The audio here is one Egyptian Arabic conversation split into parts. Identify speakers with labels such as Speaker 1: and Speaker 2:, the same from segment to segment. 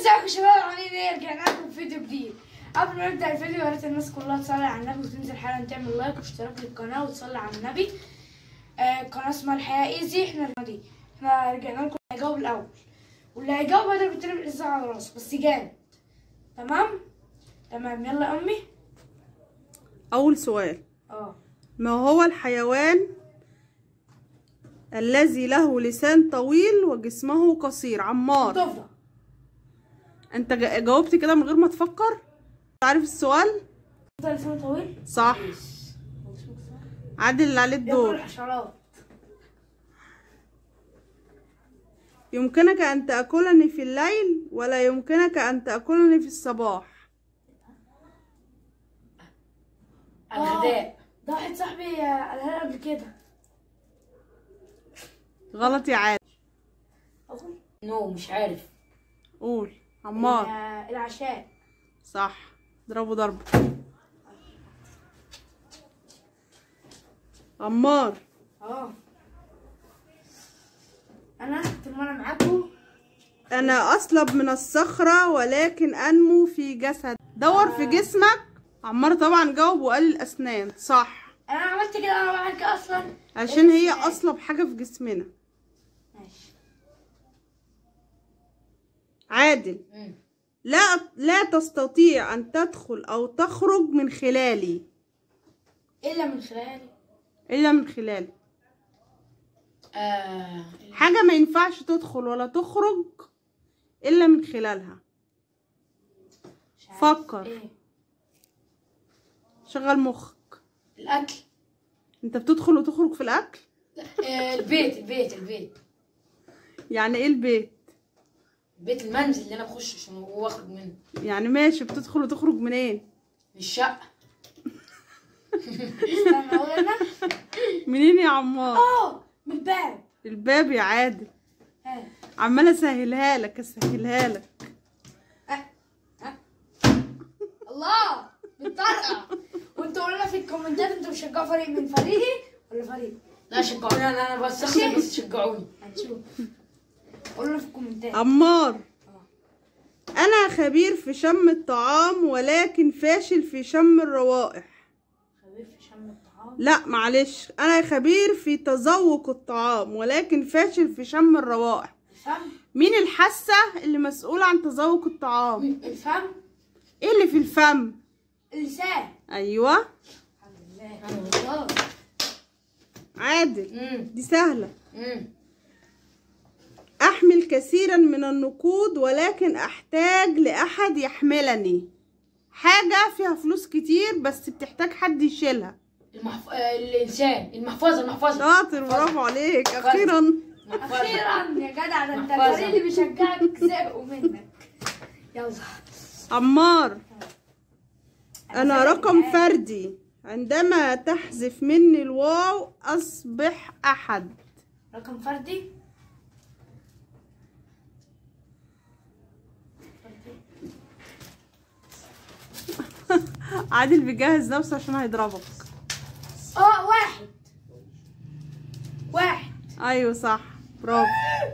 Speaker 1: ازيكم يا شباب عاملين ايه رجعنا لكم فيديو جديد قبل ما نبدا الفيديو يا ريت الناس كلها تصلي على النبي وتنزل حالا تعمل لايك واشتراك للقناه وتصلي على النبي آه قناه اسمها الحياه ايزي احنا دي احنا رجعنا لكم هيجاوب الاول واللي هيجاوب هذا بالتالي بالإذاعة على راسه بس جامد تمام تمام يلا يا امي
Speaker 2: أول سؤال
Speaker 1: اه
Speaker 2: ما هو الحيوان الذي له لسان طويل وجسمه قصير عمار
Speaker 1: ضفدع
Speaker 2: انت جا- جاوبت كده من غير ما تفكر عارف السؤال
Speaker 1: ضفدع لسانه طويل
Speaker 2: صح عادل اللي عليه
Speaker 1: ياكل
Speaker 2: الدور
Speaker 1: الحشرات
Speaker 2: يمكنك أن تأكلني في الليل ولا يمكنك أن تأكلني في الصباح
Speaker 1: الغداء ده واحد صاحبي آه، قالها لي قبل كده
Speaker 2: غلط يا عادل
Speaker 1: أقول
Speaker 3: نو مش عارف
Speaker 2: قول عمار
Speaker 1: آه، العشاء
Speaker 2: صح ضربه ضربه عمار
Speaker 1: اه انا طول ما انا معاكم
Speaker 2: أنا أصلب من الصخرة ولكن أنمو في جسد دور في جسمك عمار طبعا جاوب وقال الأسنان صح
Speaker 1: انا عملت كده انا بعمل كده اصلا
Speaker 2: عشان هي أصلب حاجة في جسمنا
Speaker 1: ماشي
Speaker 2: عادل
Speaker 3: مم.
Speaker 2: لا لا تستطيع أن تدخل أو تخرج من خلالي
Speaker 1: الا من خلالي
Speaker 2: إلا من خلالي
Speaker 3: آه
Speaker 2: حاجة ما ينفعش تدخل ولا تخرج إلا من خلالها
Speaker 1: مش عارف.
Speaker 2: فكر.
Speaker 1: ايه
Speaker 2: شغل مخك
Speaker 3: الاكل
Speaker 2: انت بتدخل وتخرج في الأكل
Speaker 3: آه البيت البيت البيت
Speaker 2: يعني ايه البيت
Speaker 3: بيت المنزل اللي انا بخش عشان واخرج منه
Speaker 2: يعني ماشي بتدخل وتخرج منين
Speaker 3: من الشقه
Speaker 1: استنى اقول انا
Speaker 2: منين يا عمار
Speaker 1: اه من الباب
Speaker 2: الباب يا عادل
Speaker 1: ها
Speaker 2: عمالة اسهلها لك اسهلها لك
Speaker 1: الله بتطرقع وانتوا قولوا لنا في الكومنتات انتوا بتشجعوا فريق من فريقي ولا فريق
Speaker 3: لا شجعوني انا انا بس اخسر بس شجعوني
Speaker 1: هنشوف قولوا لنا في الكومنتات
Speaker 2: عمار أنا خبير في شم الطعام ولكن فاشل في شم الروائح
Speaker 1: خبير في شم الطعام
Speaker 2: لا معلش أنا خبير في تذوق الطعام ولكن فاشل في شم الروائح
Speaker 1: الفم
Speaker 2: مين الحاسة اللي مسؤولة عن تذوق الطعام
Speaker 1: الفم
Speaker 2: ايه اللي في الفم
Speaker 1: اللسان
Speaker 2: ايوه
Speaker 1: الحمد لله الله
Speaker 2: عادل
Speaker 3: امم
Speaker 2: دي سهلة
Speaker 3: امم
Speaker 2: احمل كثيرا من النقود ولكن احتاج لاحد يحملني حاجة فيها فلوس كتير بس بتحتاج حد يشيلها
Speaker 3: المحف... آه الانسان المحفظه المحفظه
Speaker 2: شاطر برافو عليك اخيرا
Speaker 3: محفظه
Speaker 1: اخيرا يا جدع ده انت
Speaker 3: محفظة.
Speaker 1: الفريق اللي بيشجعك زهقوا منك يلا
Speaker 2: عمار انا
Speaker 1: فاكر
Speaker 2: رقم
Speaker 1: معاك.
Speaker 2: فردي عندما تحذف مني الواو اصبح احد
Speaker 1: رقم فردي
Speaker 2: عادل بيجهز نفسه عشان هيضربك
Speaker 1: اه واحد واحد
Speaker 2: ايوه صح برافو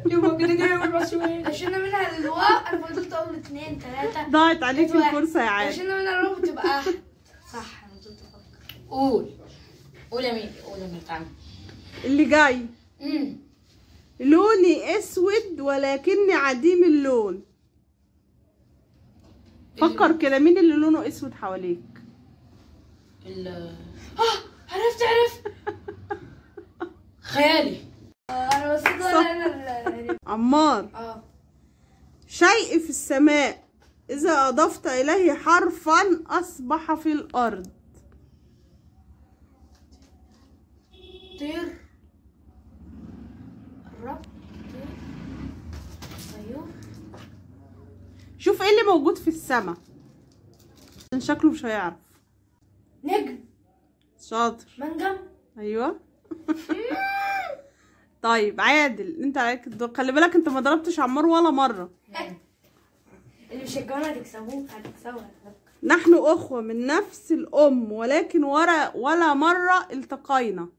Speaker 1: عشان منها الواو انا فضلت اقول اثنين ثلاثة
Speaker 2: ضاعت عليك
Speaker 1: واحد.
Speaker 2: الفرصة يا عادل
Speaker 1: عشان منها الواو بتبقى احد صح انا فضلت افكر
Speaker 3: قول قول يا مين قول يا مين تعالى
Speaker 2: اللي جاي
Speaker 3: امم
Speaker 2: لوني اسود ولكني عديم اللون فكر كده مين اللي لونه اسود حواليك
Speaker 3: ال
Speaker 1: اه عرفت عرفت
Speaker 3: خيالي
Speaker 1: آه، انا بس ولا انا ال-
Speaker 2: عمار
Speaker 1: اه
Speaker 2: شيء في السماء إذا أضفت إليه حرفا أصبح في الأرض
Speaker 1: طير الرب طير طيور
Speaker 2: شوف إيه اللي موجود في السماء عشان شكله مش هيعرف
Speaker 1: نجم
Speaker 2: شاطر
Speaker 1: منجم
Speaker 2: أيوه طيب عادل انت عليك الدور خلي بالك انت ما ضربتش عمار ولا مرة
Speaker 1: اللي بيشجعونا هتكسبوه هتكسبوا هتكسبوا.
Speaker 2: نحن أخوة من نفس الأم ولكن ورا ولا مرة التقينا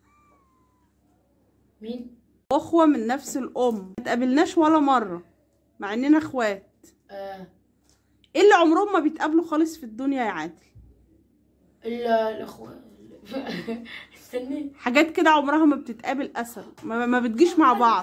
Speaker 3: مين
Speaker 2: أخوة من نفس الأم ما تقابلناش ولا مرة مع اننا اخوات
Speaker 3: آه
Speaker 2: ايه اللي عمرهم ما بيتقابلوا خالص في الدنيا يا عادل
Speaker 3: ال- الاخوة استني
Speaker 2: حاجات كده عمرها ما بتتقابل اسد ما, ما بتجيش مع بعض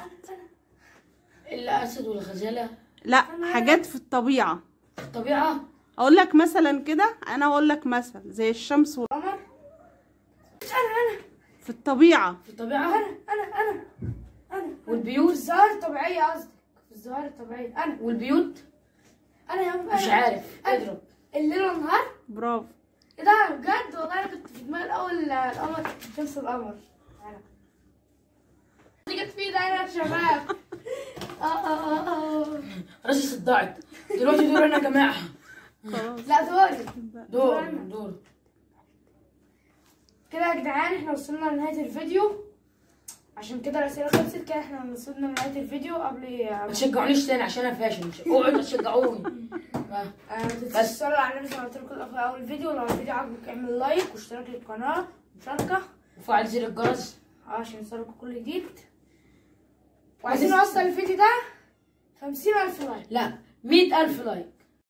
Speaker 3: الاسد والغزاله
Speaker 2: لا حاجات في الطبيعة
Speaker 3: الطبيعه
Speaker 2: اقول لك مثلا كده انا اقول لك مثل زي الشمس وال-
Speaker 1: قمر انا انا
Speaker 2: في الطبيعة
Speaker 3: في الطبيعه
Speaker 1: انا انا انا انا في
Speaker 3: والبيوت
Speaker 1: الظواهر الطبيعية قصدك في الظواهر الطبيعية انا
Speaker 3: والبيوت
Speaker 1: انا يا عم
Speaker 3: مش
Speaker 1: أنا.
Speaker 3: عارف
Speaker 1: أنا.
Speaker 3: اضرب
Speaker 1: الليل والنهار
Speaker 2: برافو
Speaker 1: ايه ده بجد والله انا كنت في دماغي الاول القمر شمس القمر أنا. دي جت في ايدي انا يا شباب اه اه اه اه
Speaker 3: راسي صدعت دلوقتي دور انا يا جماعه
Speaker 2: خلاص
Speaker 1: لا دوري
Speaker 3: دور دور
Speaker 1: كده يا جدعان احنا وصلنا لنهاية الفيديو عشان كده الأسئلة خلصت كده احنا وصلنا لنهاية الفيديو قبل
Speaker 3: ما تشجعونيش تاني عشان انا فاشل مش اقعدوا تشجعوني آه.
Speaker 1: آه، ما تنسوش تصلوا على النبي زي ما قلت لكم في اول فيديو لو الفيديو عجبك اعمل لايك واشتراك للقناه ومشاركه
Speaker 3: وفعل زر الجرس
Speaker 1: اه عشان يوصلكوا كل جديد وعايزين نوصل الفيديو ده خمسين ألف لايك
Speaker 3: لا مئة ألف لايك